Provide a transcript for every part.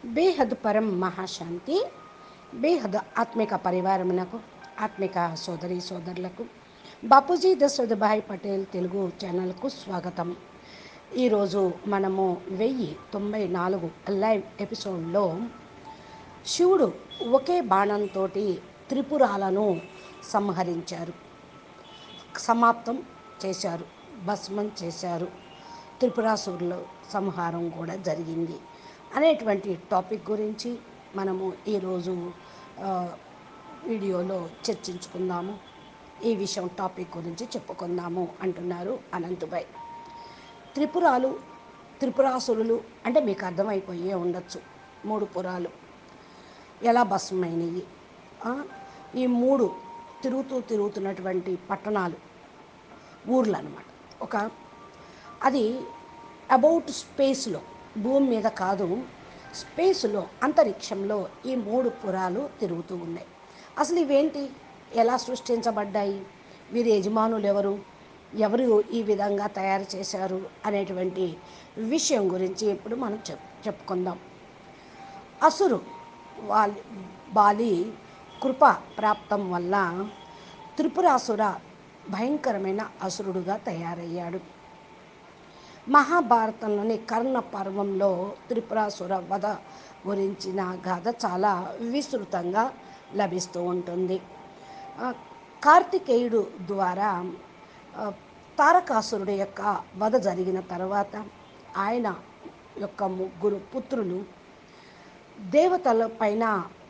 బేహద్ పరం మహాశాంతి బేహద్ ఆత్మిక పరివారమునకు ఆత్మిక సోదరి సోదరులకు బాపూజీ దశరథభాయ్ పటేల్ తెలుగు ఛానల్కు స్వాగతం ఈరోజు మనము వెయ్యి తొంభై నాలుగు లైవ్ ఎపిసోడ్లో శివుడు ఒకే బాణంతో త్రిపురాలను సంహరించారు సమాప్తం చేశారు భస్మం చేశారు త్రిపురాసురుల సంహారం కూడా జరిగింది అనేటువంటి టాపిక్ గురించి మనము ఈరోజు ఆ, వీడియోలో చర్చించుకుందాము ఈ విషయం టాపిక్ గురించి చెప్పుకుందాము అంటున్నారు అనంతుభాయ్ త్రిపురాలు త్రిపురాసురులు అంటే మీకు అర్థమైపోయే ఉండొచ్చు మూడు పురాలు ఎలా భస్మైనవి ఆ, ఈ మూడు తిరుగుతూ తిరుగుతున్నటువంటి పట్టణాలు ఊర్లు అనమాట ఒక అది అబౌట్ స్పేస్లో భూమి మీద కాదు స్పేస్లో అంతరిక్షంలో ఈ మూడు పురాలు తిరుగుతూ ఉన్నాయి అసలు ఇవేంటి ఎలా సృష్టించబడ్డాయి వీరి యజమానులు ఎవరు ఎవరు ఈ విధంగా తయారు చేశారు అనేటువంటి విషయం గురించి ఇప్పుడు మనం చెప్ చెప్పుకుందాం అసురు వాలి బాలి కృప ప్రాప్తం వల్ల త్రిపురాసుర భయంకరమైన అసురుడుగా తయారయ్యాడు మహాభారతంలోని కర్ణ పర్వంలో త్రిపురాసుర వధ గురించిన గాథ చాలా విస్తృతంగా లభిస్తూ ఉంటుంది ఆ, కార్తికేయుడు ద్వారా ఆ, తారకాసురుడు యొక్క వధ జరిగిన తర్వాత ఆయన యొక్క ముగ్గురు పుత్రులు దేవతల పైన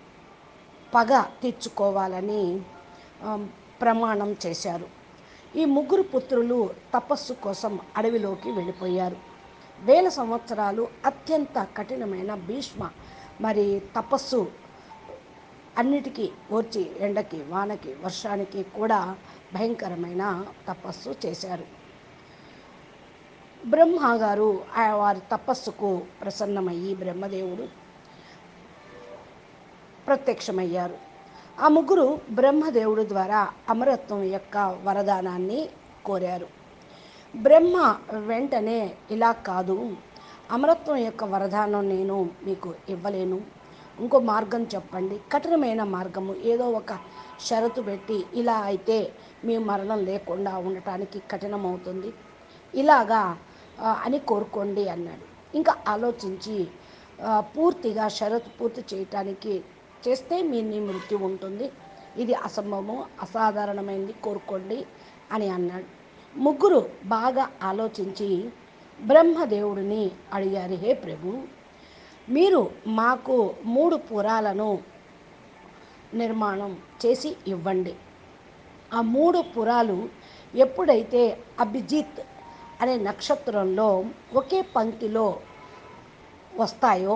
పగ తీర్చుకోవాలని ఆ, ప్రమాణం చేశారు ఈ ముగ్గురు పుత్రులు తపస్సు కోసం అడవిలోకి వెళ్ళిపోయారు వేల సంవత్సరాలు అత్యంత కఠినమైన భీష్మ మరి తపస్సు అన్నిటికీ ఓర్చి ఎండకి వానకి వర్షానికి కూడా భయంకరమైన తపస్సు చేశారు బ్రహ్మ గారు ఆ వారి తపస్సుకు ప్రసన్నమయ్యి బ్రహ్మదేవుడు ప్రత్యక్షమయ్యారు ఆ ముగ్గురు బ్రహ్మదేవుడు ద్వారా అమరత్వం యొక్క వరదానాన్ని కోరారు బ్రహ్మ వెంటనే ఇలా కాదు అమరత్వం యొక్క వరదానం నేను మీకు ఇవ్వలేను ఇంకో మార్గం చెప్పండి కఠినమైన మార్గము ఏదో ఒక షరతు పెట్టి ఇలా అయితే మీ మరణం లేకుండా ఉండటానికి కఠినమవుతుంది ఇలాగా ఆ, అని కోరుకోండి అన్నాడు ఇంకా ఆలోచించి ఆ, పూర్తిగా షరతు పూర్తి చేయటానికి చేస్తే మీ నీ మృత్యు ఉంటుంది ఇది అసంభవము అసాధారణమైనది కోరుకోండి అని అన్నాడు ముగ్గురు బాగా ఆలోచించి బ్రహ్మదేవుడిని అడిగారు హే ప్రభు మీరు మాకు మూడు పురాలను నిర్మాణం చేసి ఇవ్వండి ఆ మూడు పురాలు ఎప్పుడైతే అభిజిత్ అనే నక్షత్రంలో ఒకే పంక్తిలో వస్తాయో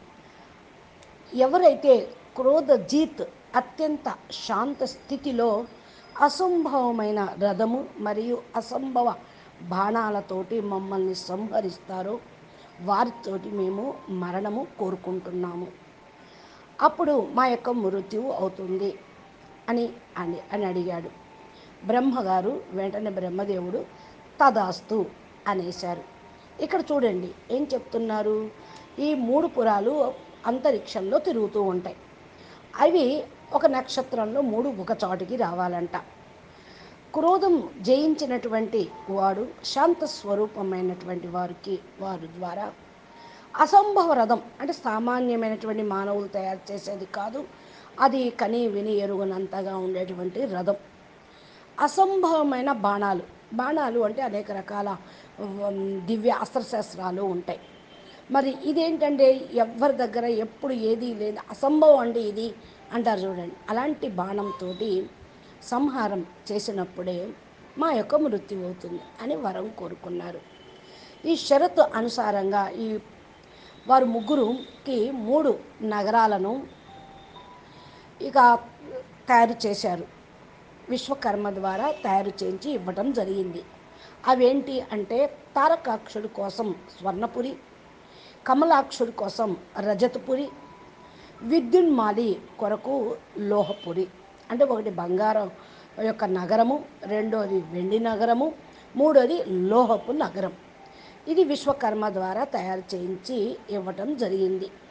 ఎవరైతే క్రోధజీత్ అత్యంత శాంత స్థితిలో అసంభవమైన రథము మరియు అసంభవ బాణాలతోటి మమ్మల్ని సంహరిస్తారో వారితోటి మేము మరణము కోరుకుంటున్నాము అప్పుడు మా యొక్క మృత్యువు అవుతుంది అని అని అని అడిగాడు బ్రహ్మగారు వెంటనే బ్రహ్మదేవుడు తదాస్తు అనేశారు ఇక్కడ చూడండి ఏం చెప్తున్నారు ఈ మూడు పురాలు అంతరిక్షంలో తిరుగుతూ ఉంటాయి అవి ఒక నక్షత్రంలో మూడు ఒక చాటుకి రావాలంట క్రోధం జయించినటువంటి వాడు శాంత స్వరూపమైనటువంటి వారికి వారి ద్వారా అసంభవ రథం అంటే సామాన్యమైనటువంటి మానవులు తయారు చేసేది కాదు అది కని విని ఎరుగునంతగా ఉండేటువంటి రథం అసంభవమైన బాణాలు బాణాలు అంటే అనేక రకాల ఉమ్, దివ్య అస్త్రశస్త్రాలు ఉంటాయి మరి ఇదేంటంటే ఎవరి దగ్గర ఎప్పుడు ఏది లేదు అసంభవం అంటే ఇది అంటారు చూడండి అలాంటి బాణంతో సంహారం చేసినప్పుడే మా యొక్క మృత్యు అవుతుంది అని వరం కోరుకున్నారు ఈ షరతు అనుసారంగా ఈ వారు ముగ్గురుకి మూడు నగరాలను ఇక తయారు చేశారు విశ్వకర్మ ద్వారా తయారు చేయించి ఇవ్వటం జరిగింది అవేంటి అంటే తారకాక్షుడి కోసం స్వర్ణపురి కమలాక్షుడి కోసం రజతపురి విద్యున్మాలి కొరకు లోహపురి అంటే ఒకటి బంగారం యొక్క నగరము రెండోది వెండి నగరము మూడోది లోహపు నగరం ఇది విశ్వకర్మ ద్వారా తయారు చేయించి ఇవ్వటం జరిగింది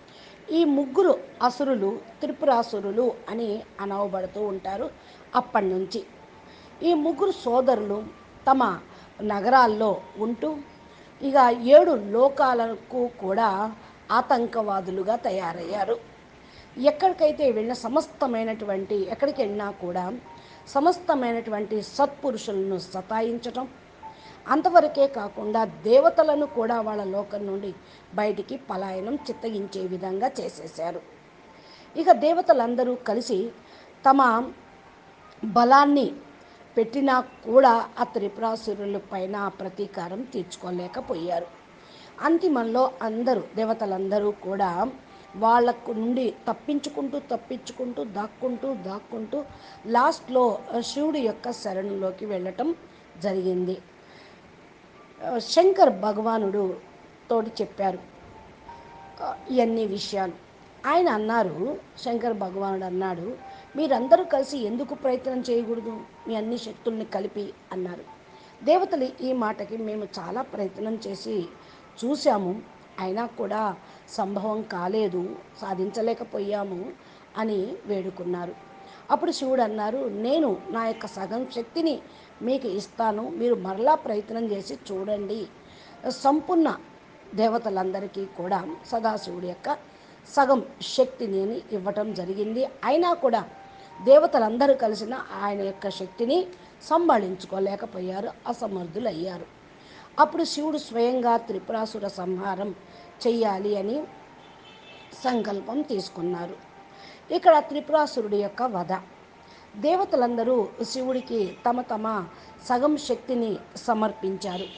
ఈ ముగ్గురు అసురులు త్రిపురాసురులు అని అనవబడుతూ ఉంటారు అప్పటి నుంచి ఈ ముగ్గురు సోదరులు తమ నగరాల్లో ఉంటూ ఇక ఏడు లోకాలకు కూడా ఆతంకవాదులుగా తయారయ్యారు ఎక్కడికైతే వెళ్ళిన సమస్తమైనటువంటి ఎక్కడికి వెళ్ళినా కూడా సమస్తమైనటువంటి సత్పురుషులను సతాయించటం అంతవరకే కాకుండా దేవతలను కూడా వాళ్ళ లోకం నుండి బయటికి పలాయనం చిత్తగించే విధంగా చేసేశారు ఇక దేవతలందరూ కలిసి తమ బలాన్ని పెట్టినా కూడా ఆ త్రిపురాసురుల పైన ప్రతీకారం తీర్చుకోలేకపోయారు అంతిమంలో అందరూ దేవతలందరూ కూడా వాళ్ళకు నుండి తప్పించుకుంటూ తప్పించుకుంటూ దాక్కుంటూ దాక్కుంటూ లాస్ట్లో శివుడి యొక్క శరణులోకి వెళ్ళటం జరిగింది శంకర్ భగవానుడు తోటి చెప్పారు ఆ, ఇవన్నీ విషయాలు ఆయన అన్నారు శంకర్ భగవానుడు అన్నాడు మీరందరూ కలిసి ఎందుకు ప్రయత్నం చేయకూడదు మీ అన్ని శక్తుల్ని కలిపి అన్నారు దేవతలు ఈ మాటకి మేము చాలా ప్రయత్నం చేసి చూసాము అయినా కూడా సంభవం కాలేదు సాధించలేకపోయాము అని వేడుకున్నారు అప్పుడు శివుడు అన్నారు నేను నా యొక్క సగం శక్తిని మీకు ఇస్తాను మీరు మరలా ప్రయత్నం చేసి చూడండి సంపూర్ణ దేవతలందరికీ కూడా సదాశివుడి యొక్క సగం శక్తిని ఇవ్వటం జరిగింది అయినా కూడా దేవతలందరూ కలిసిన ఆయన యొక్క శక్తిని సంభాళించుకోలేకపోయారు అసమర్థులయ్యారు అప్పుడు శివుడు స్వయంగా త్రిపురాసుర సంహారం చెయ్యాలి అని సంకల్పం తీసుకున్నారు ఇక్కడ త్రిపురాసురుడి యొక్క వధ దేవతలందరూ శివుడికి తమ తమ సగం శక్తిని సమర్పించారు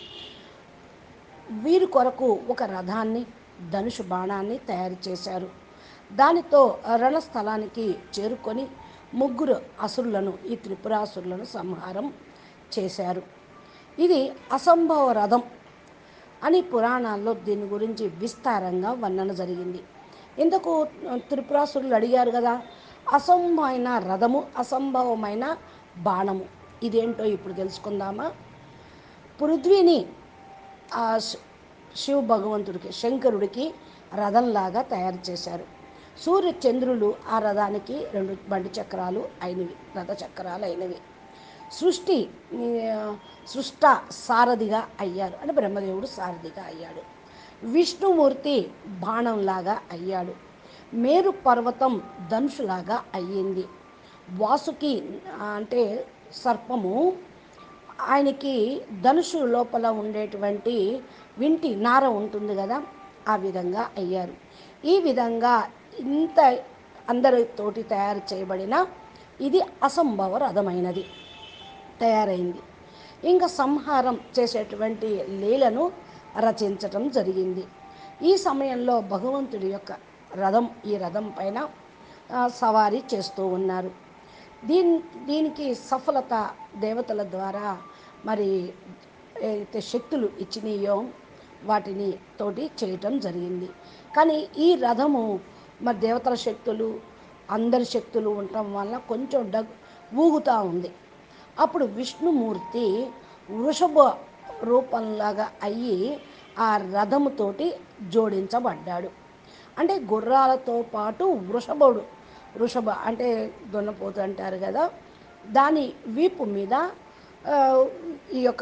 వీరి కొరకు ఒక రథాన్ని ధనుషు బాణాన్ని తయారు చేశారు దానితో రణస్థలానికి చేరుకొని ముగ్గురు అసురులను ఈ త్రిపురాసురులను సంహారం చేశారు ఇది అసంభవ రథం అని పురాణాల్లో దీని గురించి విస్తారంగా వర్ణన జరిగింది ఇందుకు త్రిపురాసురులు అడిగారు కదా అసంభవమైన రథము అసంభవమైన బాణము ఇదేంటో ఇప్పుడు తెలుసుకుందామా పృథ్వీని ఆ శి- శివ భగవంతుడికి శంకరుడికి రథంలాగా తయారు చేశారు సూర్య చంద్రులు ఆ రథానికి రెండు బండి చక్రాలు అయినవి రథ చక్రాలు అయినవి సృష్టి ఆ, సృష్ట సారథిగా అయ్యారు అంటే బ్రహ్మదేవుడు సారథిగా అయ్యాడు విష్ణుమూర్తి బాణంలాగా అయ్యాడు మేరు పర్వతం ధనుషులాగా అయ్యింది వాసుకి ఆ, అంటే సర్పము ఆయనకి ధనుషు లోపల ఉండేటువంటి వింటి నార ఉంటుంది కదా ఆ విధంగా అయ్యారు ఈ విధంగా ఇంత అందరితోటి తయారు చేయబడిన ఇది అసంభవ రథమైనది తయారైంది ఇంకా సంహారం చేసేటువంటి లీలను రచించటం జరిగింది ఈ సమయంలో భగవంతుడి యొక్క రథం ఈ రథం పైన ఆ, సవారీ చేస్తూ ఉన్నారు దీని దీనికి సఫలత దేవతల ద్వారా మరి ఏదైతే శక్తులు ఇచ్చినాయో వాటిని తోటి చేయటం జరిగింది కానీ ఈ రథము మరి దేవతల శక్తులు అందరి శక్తులు ఉండటం వల్ల కొంచెం డగ్ ఊగుతూ ఉంది అప్పుడు విష్ణుమూర్తి వృషభ రూపంలాగా అయ్యి ఆ రథముతోటి జోడించబడ్డాడు అంటే గుర్రాలతో పాటు వృషభుడు వృషభ అంటే దున్నపోతు అంటారు కదా దాని వీపు మీద ఆ, ఈ యొక్క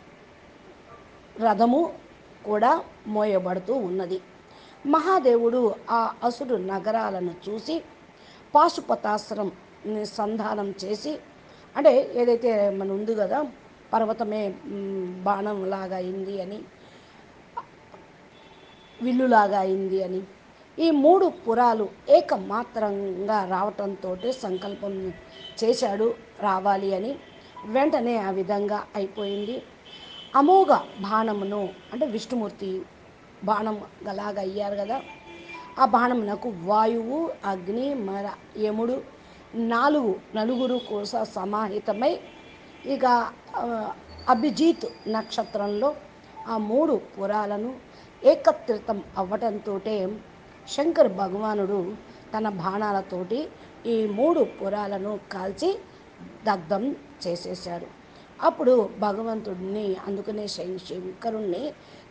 రథము కూడా మోయబడుతూ ఉన్నది మహాదేవుడు ఆ అసురు నగరాలను చూసి పాశుపతాస్త్రం సంధానం చేసి అంటే ఏదైతే మన ఉంది కదా పర్వతమే మ్, బాణంలాగా అయింది అని విల్లులాగా అయింది అని ఈ మూడు పురాలు ఏకమాత్రంగా రావటంతో సంకల్పం చేశాడు రావాలి అని వెంటనే ఆ విధంగా అయిపోయింది అమోఘ బాణమును అంటే విష్ణుమూర్తి బాణం గలాగా అయ్యారు కదా ఆ బాణమునకు వాయువు అగ్ని మర యముడు నాలుగు నలుగురు కోస సమాహితమై ఇక ఆ, అభిజిత్ నక్షత్రంలో ఆ మూడు పురాలను ఏకత్రితం అవ్వటంతో శంకర్ భగవానుడు తన బాణాలతోటి ఈ మూడు పురాలను కాల్చి దగ్ధం చేసేశారు అప్పుడు భగవంతుడిని అందుకనే శం- శంకరుణ్ణి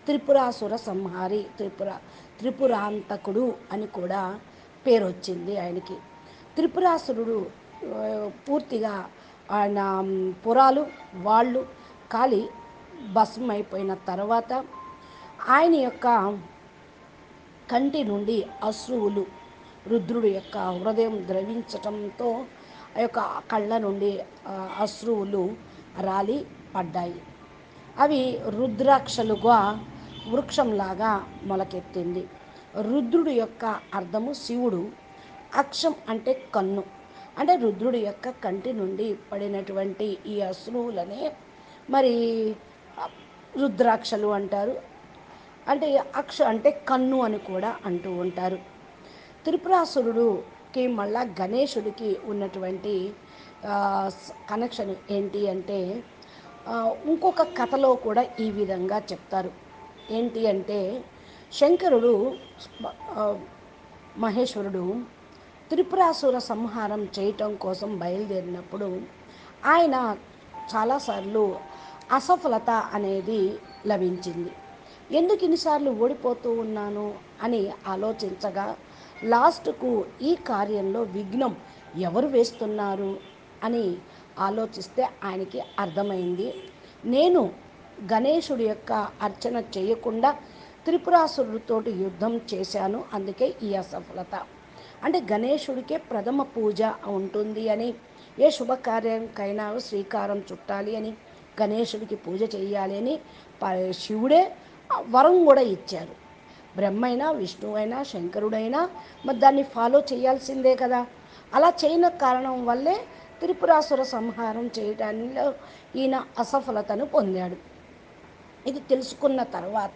త్రిపురాసుర సంహారి త్రిపుర త్రిపురాంతకుడు అని కూడా పేరు వచ్చింది ఆయనకి త్రిపురాసురుడు ఆ, పూర్తిగా ఆయన పురాలు వాళ్ళు కాలి భస్మం అయిపోయిన తర్వాత ఆయన యొక్క కంటి నుండి అశ్రువులు రుద్రుడి యొక్క హృదయం ద్రవించటంతో ఆ యొక్క కళ్ళ నుండి ఆ, అశ్రువులు రాలి పడ్డాయి అవి రుద్రాక్షలుగా వృక్షంలాగా మొలకెత్తింది రుద్రుడి యొక్క అర్థము శివుడు అక్షం అంటే కన్ను అంటే రుద్రుడి యొక్క కంటి నుండి పడినటువంటి ఈ అశ్రువులనే మరి ఆ, రుద్రాక్షలు అంటారు అంటే అక్ష అంటే కన్ను అని కూడా అంటూ ఉంటారు త్రిపురాసురుడుకి మళ్ళా గణేశుడికి ఉన్నటువంటి ఆ, స- కనెక్షన్ ఏంటి అంటే ఆ, ఇంకొక కథలో కూడా ఈ విధంగా చెప్తారు ఏంటి అంటే శంకరుడు ఆ, మహేశ్వరుడు త్రిపురాసుర సంహారం చేయటం కోసం బయలుదేరినప్పుడు ఆయన చాలాసార్లు అసఫలత అనేది లభించింది ఎందుకు ఇన్నిసార్లు ఓడిపోతూ ఉన్నాను అని ఆలోచించగా లాస్ట్కు ఈ కార్యంలో విఘ్నం ఎవరు వేస్తున్నారు అని ఆలోచిస్తే ఆయనకి అర్థమైంది నేను గణేశుడి యొక్క అర్చన చేయకుండా త్రిపురాసురుడితోటి యుద్ధం చేశాను అందుకే ఈ అసఫలత అంటే గణేశుడికే ప్రథమ పూజ ఉంటుంది అని ఏ శుభకార్యంకైనా శ్రీకారం చుట్టాలి అని గణేశుడికి పూజ చేయాలి అని ప- శివుడే వరం కూడా ఇచ్చారు బ్రహ్మైనా విష్ణువైనా శంకరుడైనా మరి దాన్ని ఫాలో చేయాల్సిందే కదా అలా చేయని కారణం వల్లే త్రిపురాసుర సంహారం చేయటానిలో ఈయన అసఫలతను పొందాడు ఇది తెలుసుకున్న తర్వాత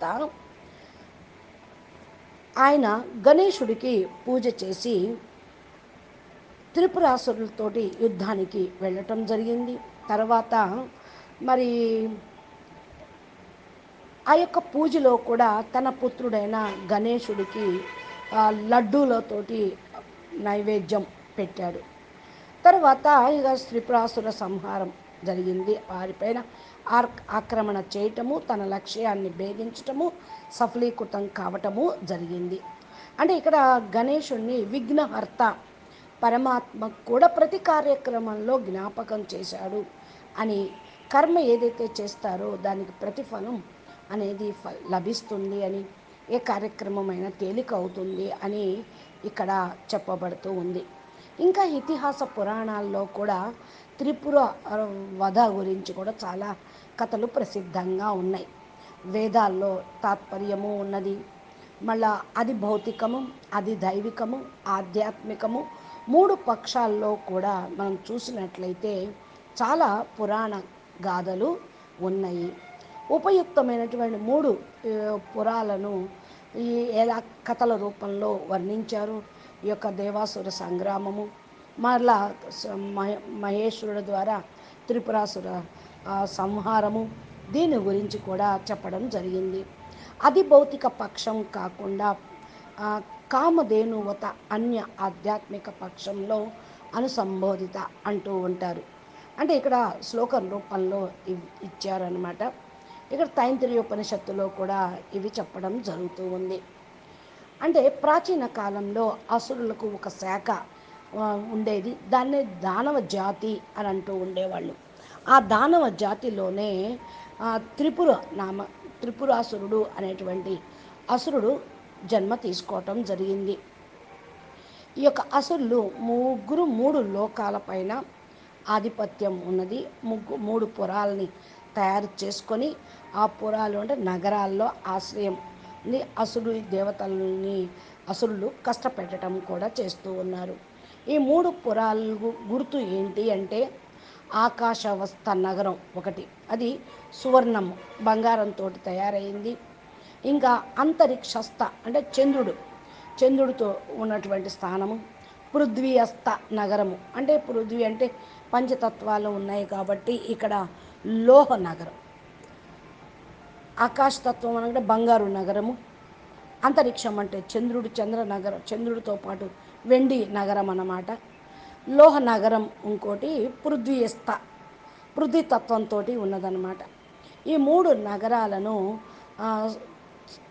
ఆయన గణేశుడికి పూజ చేసి త్రిపురాసురులతోటి యుద్ధానికి వెళ్ళటం జరిగింది తర్వాత మరి ఆ యొక్క పూజలో కూడా తన పుత్రుడైన గణేశుడికి ఆ, లడ్డూలతోటి నైవేద్యం పెట్టాడు తర్వాత ఇక త్రిపురాసుర సంహారం జరిగింది వారిపైన ఆర్ ఆక్రమణ చేయటము తన లక్ష్యాన్ని భేదించటము సఫలీకృతం కావటము జరిగింది అంటే ఇక్కడ గణేశుణ్ణి విఘ్నహర్త పరమాత్మ కూడా ప్రతి కార్యక్రమంలో జ్ఞాపకం చేశాడు అని కర్మ ఏదైతే చేస్తారో దానికి ప్రతిఫలం అనేది ఫ- లభిస్తుంది అని ఏ కార్యక్రమమైనా తేలిక అవుతుంది అని ఇక్కడ చెప్పబడుతూ ఉంది ఇంకా ఇతిహాస పురాణాల్లో కూడా త్రిపుర ఆ, వధ గురించి కూడా చాలా కథలు ప్రసిద్ధంగా ఉన్నాయి వేదాల్లో తాత్పర్యము ఉన్నది మళ్ళా అది భౌతికము అది దైవికము ఆధ్యాత్మికము మూడు పక్షాల్లో కూడా మనం చూసినట్లయితే చాలా పురాణ గాథలు ఉన్నాయి ఉపయుక్తమైనటువంటి మూడు ఆ, పురాలను ఈ ఎలా కథల రూపంలో వర్ణించారు ఈ యొక్క దేవాసుర సంగ్రామము మరలా స- మహే- మహేశ్వరుడు ద్వారా త్రిపురాసుర ఆ, సంహారము దీని గురించి కూడా చెప్పడం జరిగింది అది భౌతిక పక్షం కాకుండా ఆ, కామధేనువత అన్య ఆధ్యాత్మిక పక్షంలో అనుసంబోధిత అంటూ ఉంటారు అంటే ఇక్కడ శ్లోకం రూపంలో ఇవ్- ఇచ్చారనమాట ఇక్కడ తైంతిరీయోపనిషత్తులో కూడా ఇవి చెప్పడం జరుగుతూ ఉంది అంటే ప్రాచీన కాలంలో అసురులకు ఒక శాఖ ఆ, ఉండేది దాన్నే దానవ జాతి అని అంటూ ఉండేవాళ్ళు ఆ దానవ జాతిలోనే ఆ, త్రిపుర నామ త్రిపురాసురుడు అనేటువంటి అసురుడు జన్మ తీసుకోవటం జరిగింది ఈ యొక్క అసురులు ముగ్గురు మూడు లోకాలపైన ఆధిపత్యం ఉన్నది ముగ్గు మూడు పురాలని తయారు చేసుకొని ఆ పురాలు అంటే నగరాల్లో ఆశ్రయం ని అసురు దేవతలని అసురులు కష్టపెట్టడం కూడా చేస్తూ ఉన్నారు ఈ మూడు పురాలు గు- గుర్తు ఏంటి అంటే ఆకాశవస్థ నగరం ఒకటి అది సువర్ణం బంగారంతో తయారైంది ఇంకా అంతరిక్షస్థ అంటే చంద్రుడు చంద్రుడితో ఉన్నటువంటి స్థానము పృథ్వీయస్థ నగరము అంటే పృథ్వీ అంటే పంచతత్వాలు ఉన్నాయి కాబట్టి ఇక్కడ లోహ నగరం ఆకాశతత్వం అంటే బంగారు నగరము అంతరిక్షం అంటే చంద్రుడు చంద్ర నగరం చంద్రుడితో పాటు వెండి నగరం అన్నమాట లోహ నగరం ఇంకోటి పృథ్వీయస్థ పృథ్వీ తత్వంతో ఉన్నదన్నమాట ఈ మూడు నగరాలను ఆ,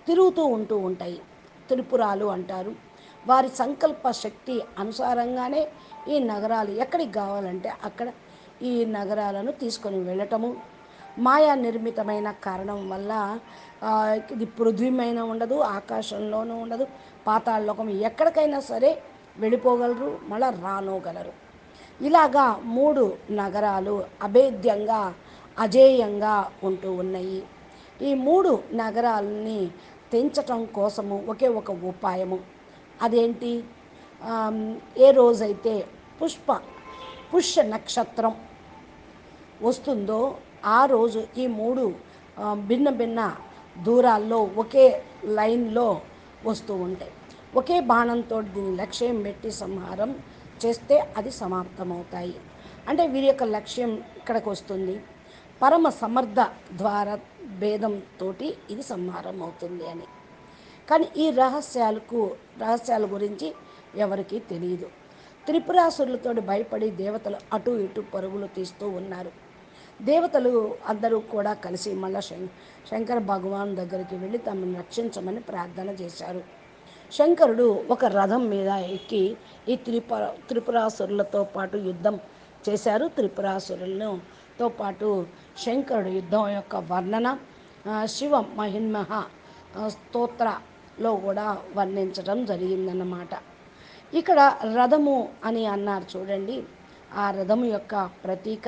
తిరుగుతూ ఉంటూ ఉంటాయి త్రిపురాలు అంటారు వారి సంకల్ప శక్తి అనుసారంగానే ఈ నగరాలు ఎక్కడికి కావాలంటే అక్కడ ఈ నగరాలను తీసుకొని వెళ్ళటము మాయా నిర్మితమైన కారణం వల్ల ఆ, ఇది పృథ్వీమైన ఉండదు ఆకాశంలోనూ ఉండదు పాతాళలోకం ఎక్కడికైనా సరే వెళ్ళిపోగలరు మళ్ళా రానోగలరు ఇలాగా మూడు నగరాలు అభేద్యంగా అజేయంగా ఉంటూ ఉన్నాయి ఈ మూడు నగరాలని తెంచటం కోసము ఒకే ఒక ఉపాయము అదేంటి ఆమ్, ఏ రోజైతే పుష్ప పుష్య నక్షత్రం వస్తుందో ఆ రోజు ఈ మూడు ఆ, భిన్న భిన్న దూరాల్లో ఒకే లైన్లో వస్తూ ఉంటాయి ఒకే బాణంతో దీని లక్ష్యం పెట్టి సంహారం చేస్తే అది సమాప్తమవుతాయి అంటే వీరి యొక్క లక్ష్యం ఇక్కడికి వస్తుంది పరమ సమర్థ ద్వారా భేదంతో ఇది సంహారం అవుతుంది అని కానీ ఈ రహస్యాలకు రహస్యాల గురించి ఎవరికీ తెలియదు త్రిపురాసురులతో భయపడి దేవతలు అటు ఇటు పరుగులు తీస్తూ ఉన్నారు దేవతలు అందరూ కూడా కలిసి మళ్ళా శం శంకర భగవాన్ దగ్గరికి వెళ్ళి తమను రక్షించమని ప్రార్థన చేశారు శంకరుడు ఒక రథం మీద ఎక్కి ఈ త్రిపుర త్రిపురాసురులతో పాటు యుద్ధం చేశారు త్రిపురాసురులను తో పాటు శంకరుడు యుద్ధం యొక్క వర్ణన ఆ, శివ మహిన్మహ ఆ, స్తోత్రలో కూడా వర్ణించడం జరిగిందన్నమాట ఇక్కడ రథము అని అన్నారు చూడండి ఆ రథము యొక్క ప్రతీక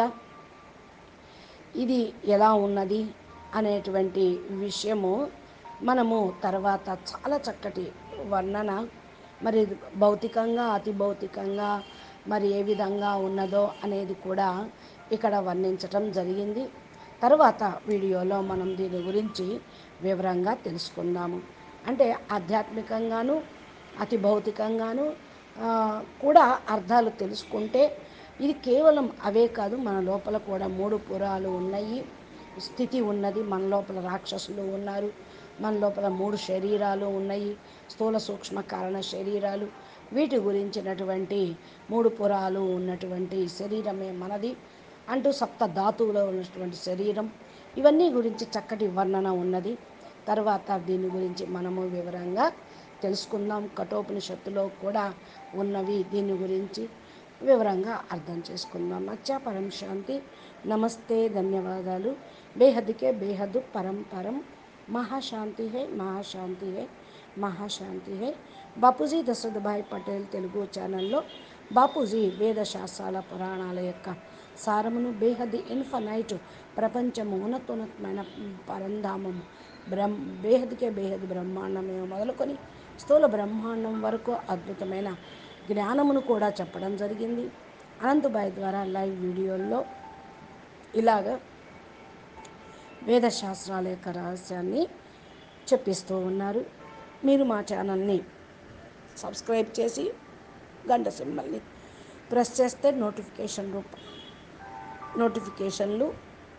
ఇది ఎలా ఉన్నది అనేటువంటి విషయము మనము తర్వాత చాలా చక్కటి వర్ణన మరి భౌతికంగా అతి భౌతికంగా మరి ఏ విధంగా ఉన్నదో అనేది కూడా ఇక్కడ వర్ణించటం జరిగింది తర్వాత వీడియోలో మనం దీని గురించి వివరంగా తెలుసుకుందాము అంటే ఆధ్యాత్మికంగాను అతి భౌతికంగాను ఆ, కూడా అర్థాలు తెలుసుకుంటే ఇది కేవలం అవే కాదు మన లోపల కూడా మూడు పురాలు ఉన్నాయి స్థితి ఉన్నది మన లోపల రాక్షసులు ఉన్నారు మన లోపల మూడు శరీరాలు ఉన్నాయి స్థూల సూక్ష్మ కారణ శరీరాలు వీటి గురించినటువంటి మూడు పురాలు ఉన్నటువంటి శరీరమే మనది అంటూ సప్త ధాతువులో ఉన్నటువంటి శరీరం ఇవన్నీ గురించి చక్కటి వర్ణన ఉన్నది తర్వాత దీని గురించి మనము వివరంగా తెలుసుకుందాం కఠోపనిషత్తులో కూడా ఉన్నవి దీని గురించి వివరంగా అర్థం చేసుకుందాం అచ్చా పరం శాంతి నమస్తే ధన్యవాదాలు బేహద్కే బేహద్ పరం పరం మహాశాంతి హే మహాశాంతి హే మహాశాంతి హే బాపూజీ దశరథభాయ్ పటేల్ తెలుగు ఛానల్లో బాపూజీ వేద శాస్త్రాల పురాణాల యొక్క సారమును బేహద్ది ఇన్ఫనైట్ ప్రపంచము ఉన్నతోన్నతమైన పరంధామము బ్రహ్మ బేహద్కే బేహద్ బ్రహ్మాండమే మొదలుకొని స్థూల బ్రహ్మాండం వరకు అద్భుతమైన జ్ఞానమును కూడా చెప్పడం జరిగింది అనంతబాయ్ ద్వారా లైవ్ వీడియోల్లో ఇలాగ వేదశాస్త్రాల యొక్క రహస్యాన్ని చెప్పిస్తూ ఉన్నారు మీరు మా ఛానల్ని సబ్స్క్రైబ్ చేసి గంట సింబల్ని ప్రెస్ చేస్తే నోటిఫికేషన్ రూప నోటిఫికేషన్లు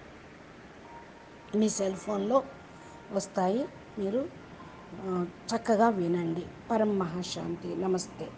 మీ సెల్ ఫోన్లో వస్తాయి మీరు ఆ, చక్కగా వినండి పరం మహాశాంతి నమస్తే